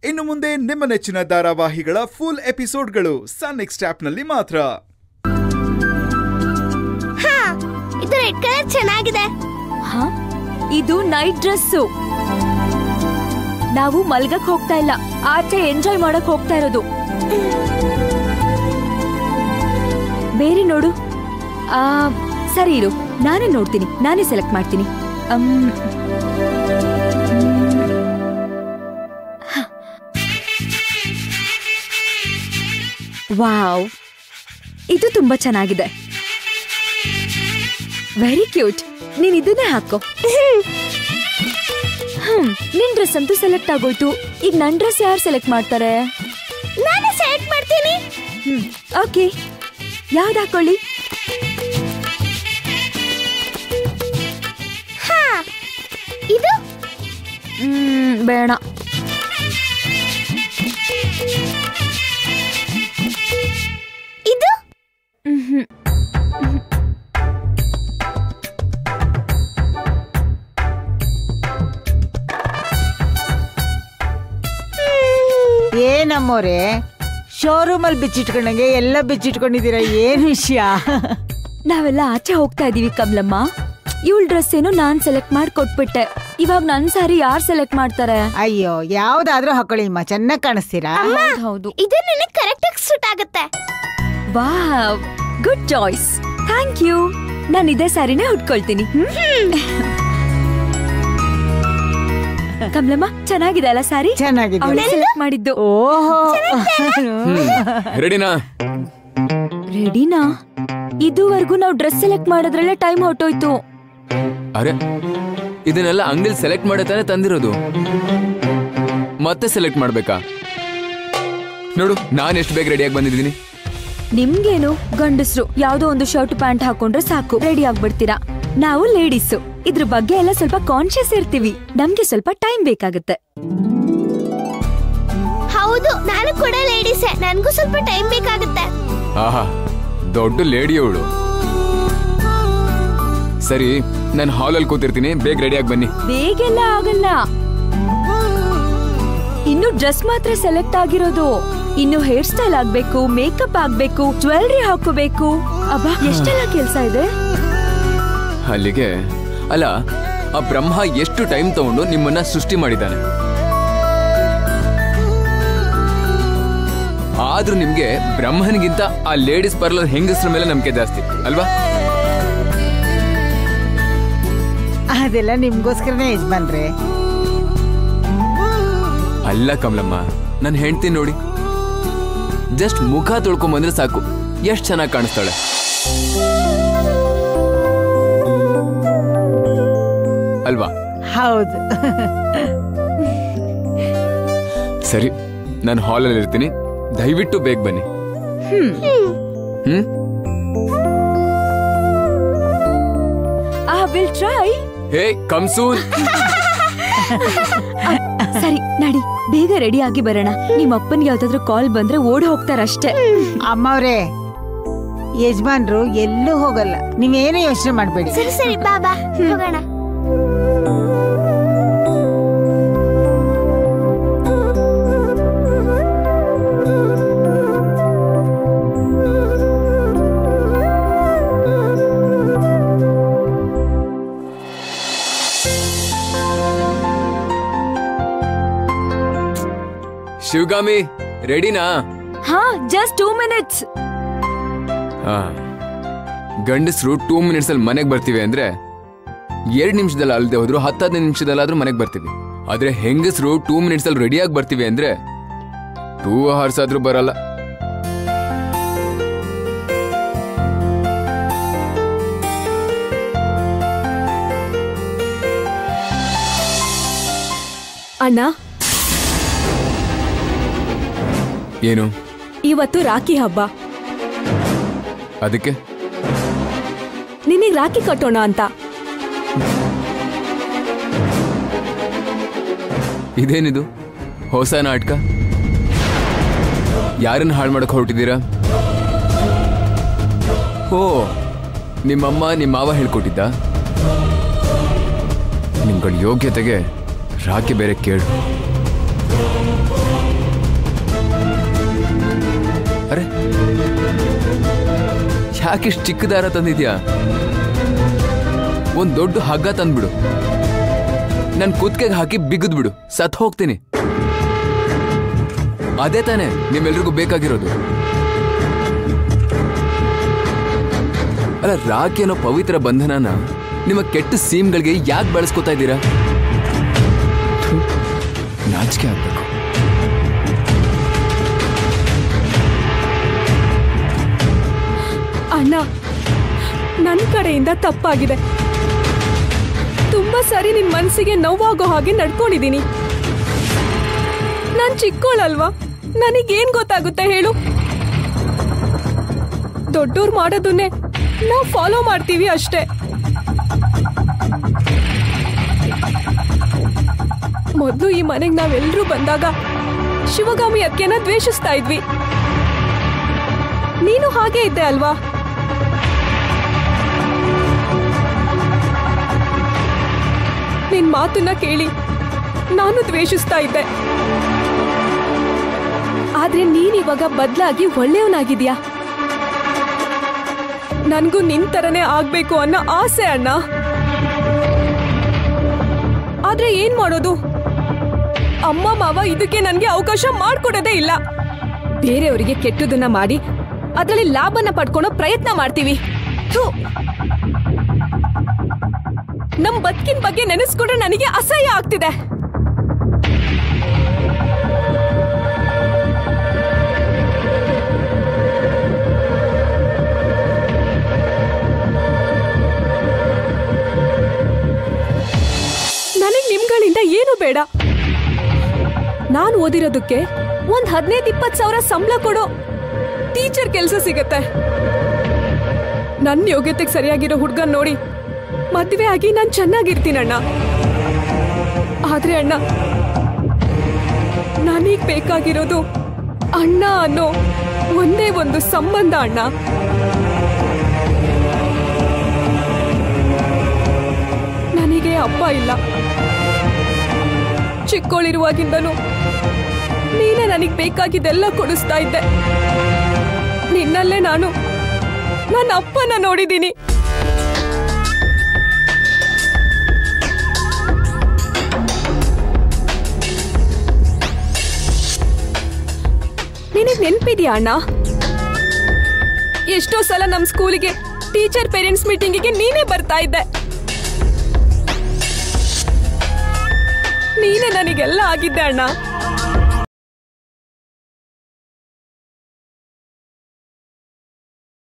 ಇನ್ನು ಮುಂದೆ ನಿಮ್ಮ ನೆಚ್ಚಿನ ಧಾರಾವಾಹಿಗಳ ಫುಲ್ ಎಪಿಸೋಡ್ಗಳು ಸನ್ ನೆಕ್ಸ್ಟ್ ಆಪ್ನಲ್ಲಿ ಮಾತ್ರ ಹಾ ಇದು ರೆಡ್ ಕಲರ್ ಚೆನ್ನಾಗಿದೆ ಹಾ ಇದು ನೈಟ್ ಡ್ರೆಸ್ಸು ನಾವು ಮಲ್ಗಕ್ ಹೋಗ್ತಾ ಇಲ್ಲ ಆಚೆ ಎಂಜಾಯ್ ಮಾಡಕ್ ಹೋಗ್ತಾ ಇರೋದು ಬೇರೆ ನೋಡು ಆ ಸರಿ ಇರು ನಾನೇ ನೋಡ್ತೀನಿ ನಾನೇ ಸೆಲೆಕ್ಟ್ ಮಾಡ್ತೀನಿ ಅಮ್, ಹ. ವಾವ್ ಇದು ತುಂಬಾ ಚೆನ್ನಾಗಿದೆ ವೆರಿ ಕ್ಯೂಟ್ ನೀನ್ ಇದನ್ನೇ ಹಾಕೋ ಹ್ಮ್ ನಿನ್ ಡ್ರೆಸ್ ಅಂತೂ ಸೆಲೆಕ್ಟ್ ಆಗೋಯ್ತು ಈಗ ನನ್ ಡ್ರೆಸ್ ಯಾರು ಸೆಲೆಕ್ಟ್ ಮಾಡ್ತಾರೆ ನಾನೇ ಸೆಲೆಕ್ಟ್ ಮಾಡ್ತೀನಿ ಹ್ಮ್ ಓಕೆ ಯಾವ್ದು ಹಾಕೊಳ್ಳಿ ಹಾ ಇದು ಹ್ಮ್ ಬೇಡ ಇದು ಮ್ಹ್ಮ್. ಏನಮ್ಮೋರೆ ಶೋರೂಮ್ ಅಲ್ಲಿ ಬಿಚ್ಚಿಟ್ಕೊಂಡಂಗೆ ಎಲ್ಲ ಬಿಚ್ಚಿಟ್ಕೊಂಡಿದ್ದೀರಾ ಏನ್ ವಿಷಯ ನಾವೆಲ್ಲ ಆಚೆ ಹೋಗ್ತಾ ಇದೀವಿ ಕಮಲಮ್ಮ ಇವಳ ಡ್ರೆಸ್ ಏನೋ ನಾನ್ ಸೆಲೆಕ್ಟ್ ಮಾಡಿ ಕೊಟ್ಬಿಟ್ಟೆ ಇವಾಗ ನನ್ ಸಾರಿ ಯಾರ್ ಸೆಲೆಕ್ಟ್ ಮಾಡ್ತಾರೆ ಅಯ್ಯೋ ಯಾವ್ದಾದ್ರೂ ಹಾಕೊಳ್ಳಿ ಅಮ್ಮ ಚೆನ್ನಾಗ್ ಕಾಣಿಸ್ತೀರಾ ಹೌದ್ ಹೌದು ಇದು ನನಗೆ ಕರೆಕ್ಟ್ ಆಗಿ ಸೂಟ್ ಆಗುತ್ತೆ wow good choice thank you ನಾನು ಇದೇ ಸಾರಿನೇ ಉಟ್ಕೊಳ್ತೀನಿ ಹ್ಮ್? ಕಮಲಮ್ಮ ಚೆನ್ನಾಗಿದೆ ಅಲ್ಲ ಸಾರಿ ಚೆನ್ನಾಗಿದೆ ಅವಳೇ ಸೆಲೆಕ್ಟ್ ಮಾಡಿದ್ದು ಓಹೋ ರೆಡಿನಾ ರೆಡಿನಾ ಇದುವರೆಗೂ ನಾವು ಡ್ರೆಸ್ ಸೆಲೆಕ್ಟ್ ಮಾಡೋದ್ರಲ್ಲೇ ಟೈಮ್ ಹೊಟ್ಟೋಯ್ತು ಅರೆ ಇದನ್ನೆಲ್ಲ ಅಂಗಡಿಲಿ ಸೆಲೆಕ್ಟ್ ಮಾಡೇ ತಾನೇ ತಂದಿರೋದು ಮತ್ತೆ ಸೆಲೆಕ್ಟ್ ಮಾಡ್ಬೇಕಾ ನೋಡು ನಾನು ಎಷ್ಟು ಬೇಗ ರೆಡಿಯಾಗಿ ಬಂದಿದ್ದೀನಿ ನಿಮ್ಗೇನು ಗಂಡಸ್ರು ಯಾವ್ದೋ ಒಂದು ಶರ್ಟ್ ಪ್ಯಾಂಟ್ ಹಾಕೊಂಡ್ರೆ ಸಾಕು ರೆಡಿ ಆಗ್ಬಿಡ್ತೀರಾ ನಾವು ಲೇಡೀಸು ಇದ್ರ ಬಗ್ಗೆ ಎಲ್ಲ ಸ್ವಲ್ಪ ಕಾನ್ಶಿಯಸ್ ಇರ್ತೀವಿ ನಮ್ಗೆ ಸ್ವಲ್ಪ ಟೈಮ್ ಬೇಕಾಗುತ್ತೆ ಹೌದು ನಾನು ಕೂಡ ಲೇಡೀಸೇ ನನಗೂ ಸ್ವಲ್ಪ ಟೈಮ್ ಬೇಕಾಗುತ್ತೆ ಆಹಾ ದೊಡ್ಡ ಲೇಡಿ ಅವಳು ಸರಿ ನಾನು ಹಾಲಲ್ಲಿ ಕೂತಿರ್ತೀನಿ ಬೇಗ ರೆಡಿಯಾಗಿ ಬನ್ನಿ ಬೇಗೆಲ್ಲ ಆಗಲ್ಲ ಇನ್ನು ಡ್ರೆಸ್ ಮಾತ್ರ ಸೆಲೆಕ್ಟ್ ಆಗಿರೋದು ಇನ್ನು ಹೇರ್ ಸ್ಟೈಲ್ ಆಗ್ಬೇಕು ಮೇಕಪ್ ಆಗ್ಬೇಕು ಜ್ಯುವೆಲ್ರಿ ಹಾಕೋಬೇಕು ಅಬ್ಬಾ ಎಷ್ಟೆಲ್ಲ ಕೆಲ್ಸ ಇದೆ ಅಲ್ಲಿಗೆ ಅಲ್ಲ ಆ ಬ್ರಹ್ಮ ಎಷ್ಟು ಟೈಮ್ ತಗೊಂಡು ನಿಮ್ಮನ್ನ ಸೃಷ್ಟಿ ಮಾಡಿದ್ದಾನೆ ಆದ್ರೂ ನಿಮ್ಗೆ ಬ್ರಹ್ಮನಿಗಿಂತ ಆ ಲೇಡೀಸ್ ಪಾರ್ಲರ್ ಹೆಂಗಸ್ರ ಮೇಲೆ ನಂಬಿಕೆ ಜಾಸ್ತಿ ಅಲ್ವಾ ಅದೆಲ್ಲ ನಿಮ್ಗೋಸ್ಕರನೇ ಯಜಮಾನ್ರೆ ಅಲ್ಲ ಕಮಲಮ್ಮ ನನ್ನ ಹೆಂಡ್ತಿ ನೋಡಿ ಜಸ್ಟ್ ಮುಖ ತೊಳ್ಕೊಂಬಂದ್ರೆ ಸಾಕು ಎಷ್ಟು ಚೆನ್ನಾಗಿ ಕಾಣಿಸ್ತಾಳೆ ಅಲ್ವಾ ಹೌದು ಸರಿ ನಾನು ಹಾಲಲ್ಲಿ ಇರ್ತೀನಿ ದಯವಿಟ್ಟು ಬೇಗ ಬನ್ನಿ ಹ್ಮ್ ಆ ವಿಲ್ ಟ್ರೈ ಹೇ ಕಮ್ಸೂನ್ ಸರಿ ನಡಿ ಬೇಗ ರೆಡಿ ಆಗಿ ಬರೋಣ ನಿಮ್ಮ ಅಪ್ಪನ್ಗೆ ಯಾವ್ದಾದ್ರು ಕಾಲ್ ಬಂದ್ರೆ ಓಡಿ ಹೋಗ್ತಾರಷ್ಟೇ ಅಮ್ಮವ್ರೆ ಯಜಮಾನ್ರು ಎಲ್ಲೂ ಹೋಗಲ್ಲ ನೀವೇನು ಯೋಚನೆ ಮಾಡ್ಬೇಡಿ ಸರಿ ಸರಿ ಬಾಬಾ ಹೋಗೋಣ ಶಿವಗಾಮಿ ರೆಡಿನಾ ಹಾ ಜಸ್ಟ್ ಟೂ ಮಿನಿಟ್ಸ್ ಹಾ ಗಂಡಸರು ಟೂ ಮಿನಿಟ್ಸ್ ಅಲ್ಲಿ ಮನೆಗೆ ಬರ್ತೀವಿ ಅಂದ್ರೆ ಎರಡ್ ನಿಮಿಷದಲ್ಲಿ ಅಲ್ಲದೆ ಹೋದ್ರು ಹತ್ತು ಹದಿನೈದು ನಿಮಿಷದಲ್ಲಾದ್ರೂ ಮನೆಗೆ ಬರ್ತೀವಿ ಆದ್ರೆ ಹೆಂಗಸರು ಟೂ ಮಿನಿಟ್ಸ್ ಅಲ್ಲಿ ರೆಡಿಯಾಗಿ ಬರ್ತೀವಿ ಅಂದ್ರೆ ಟೂ ಅವರ್ಸ್ ಆದ್ರೂ ಬರಲ್ಲ ಅಣ್ಣ ಏನು ಇವತ್ತು ರಾಖಿ ಹಬ್ಬ ಅದಕ್ಕೆ ನಿನಗ್ ರಾಖಿ ಕಟ್ಟೋಣ ಅಂತ ಇದೇನಿದು ಹೊಸ ನಾಟಕ ಯಾರನ್ನ ಹಾಳು ಮಾಡಕ್ ಹೊರಟಿದ್ದೀರಾ ಓ ನಿಮ್ಮಮ್ಮ ನಿಮ್ಮ ಮಾವ ಹೇಳ್ಕೊಟ್ಟಿದ್ದ ನಿಮ್ಗಳ ಯೋಗ್ಯತೆಗೆ ರಾಖಿ ಬೇರೆ ಕೇಳು ಅರೆ ಯಾಕಿಷ್ಟು ಚಿಕ್ಕ ದಾರ ತಂದಿದ್ಯಾ ಒಂದ್ ದೊಡ್ಡ ಹಗ್ಗ ತಂದ್ಬಿಡು ನನ್ ಕುತ್ಕೆಗೆ ಹಾಕಿ ಬಿಗಿದ್ ಬಿಡು ಸತ್ ಹೋಗ್ತೀನಿ ಅದೇ ತಾನೇ ನಿಮ್ಮೆಲ್ರಿಗೂ ಬೇಕಾಗಿರೋದು ಅಲ್ಲ ರಾಖಿ ಅನ್ನೋ ಪವಿತ್ರ ಬಂಧನನ ನಿಮ್ಮ ಕೆಟ್ಟ ಸೀಮ್ಗಳಿಗೆ ಯಾಕೆ ಬಳಸ್ಕೊತಾ ಇದ್ದೀರಾ ಥು, ನಾಚಿಕೆ ಆಗ್ಬೇಕು ಅಣ್ಣ ನನ್ನ ಕಡೆಯಿಂದ ತಪ್ಪಾಗಿದೆ ತುಂಬಾ ಸರಿ ನಿನ್ ಮನ್ಸಿಗೆ ನೋವಾಗೋ ಹಾಗೆ ನಡ್ಕೊಂಡಿದೀನಿ ನಾನ್ ಚಿಕ್ಕೋಳಲ್ವಾ ನನಗೇನ್ ಗೊತ್ತಾಗುತ್ತೆ ಹೇಳು ದೊಡ್ಡೋರ್ ಮಾಡೋದನ್ನೇ ನಾವು ಫಾಲೋ ಮಾಡ್ತೀವಿ ಅಷ್ಟೇ ಮೊದ್ಲು ಈ ಮನೆಗ್ ನಾವೆಲ್ಲರೂ ಬಂದಾಗ ಶಿವಗಾಮಿ ಅತ್ಕೆನ ದ್ವೇಷಿಸ್ತಾ ಇದ್ವಿ ನೀನು ಹಾಗೆ ಇದ್ದೆ ಅಲ್ವಾ ನಿನ್ ಮಾತನ್ನ ಕೇಳಿ ನಾನು ದ್ವೇಷಿಸ್ತಾ ಇದ್ದೆ ಆದ್ರೆ ನೀನಿವಾಗ ಬದ್ಲಾಗಿ ಒಳ್ಳೆಯವನಾಗಿದ್ಯಾ ನನ್ಗೂ ನಿನ್ ತರನೇ ಆಗ್ಬೇಕು ಅನ್ನೋ ಆಸೆ ಅಣ್ಣ ಆದ್ರೆ ಏನ್ ಮಾಡೋದು ಅಮ್ಮ ಮಾವ ಇದಕ್ಕೆ ನನ್ಗೆ ಅವಕಾಶ ಮಾಡ್ಕೊಡೋದೇ ಇಲ್ಲ ಬೇರೆಯವರಿಗೆ ಕೆಟ್ಟದನ್ನ ಮಾಡಿ ಅದರಲ್ಲಿ ಲಾಭನ ಪಡ್ಕೊಳ್ಳೋ ಪ್ರಯತ್ನ ಮಾಡ್ತೀವಿ ಥು. ನಮ್ ಬದುಕಿನ ಬಗ್ಗೆ ನೆನೆಸ್ಕೊಂಡ್ರೆ ನನಗೆ ಅಸಹ್ಯ ಆಗ್ತಿದೆ ನನಗ್ ನಿಮ್ಗಳಿಂದ ಏನು ಬೇಡ ನಾನು ಓದಿರೋದಕ್ಕೆ ಒಂದ್ ಹದಿನೈದು ಇಪ್ಪತ್ತು ಸಾವಿರ ಸಂಬಳ ಕೊಡೋ ಟೀಚರ್ ಕೆಲಸ ಸಿಗತ್ತೆ ನನ್ನ ಯೋಗ್ಯತೆಗೆ ಸರಿಯಾಗಿರೋ ಹುಡ್ಗನ್ ನೋಡಿ ಮದ್ವೆ ಆಗಿ ನಾನು ಚೆನ್ನಾಗಿರ್ತೀನಣ್ಣ ಆದ್ರೆ ಅಣ್ಣ ನನಗ್ ಬೇಕಾಗಿರೋದು ಅಣ್ಣ ಅನ್ನೋ ಒಂದೇ ಒಂದು ಸಂಬಂಧ ಅಣ್ಣ ನನಗೆ ಅಪ್ಪ ಇಲ್ಲ ಚಿಕ್ಕೋಳಿರುವಾಗಿಂದನೂ ನೀನೇ ನನಗ್ ಬೇಕಾಗಿದ್ದೆಲ್ಲ ಕೊಡಿಸ್ತಾ ಇದ್ದೆ ನಿನ್ನಲ್ಲೇ ನಾನು ನನ್ನ ಅಪ್ಪನ ನೋಡಿದ್ದೀನಿ ನಿನಗ್ ನೆನ್ಪಿದ್ಯಾ ಅಣ್ಣ ಎಷ್ಟೋ ಸಲ ನಮ್ ಸ್ಕೂಲಿಗೆ ಟೀಚರ್ ಪೇರೆಂಟ್ಸ್ ಮೀಟಿಂಗಿಗೆ ನೀನೇ ಬರ್ತಾ ಇದ್ದೆ ನೀನೇ ನನಗೆಲ್ಲ ಆಗಿದ್ದೆ ಅಣ್ಣ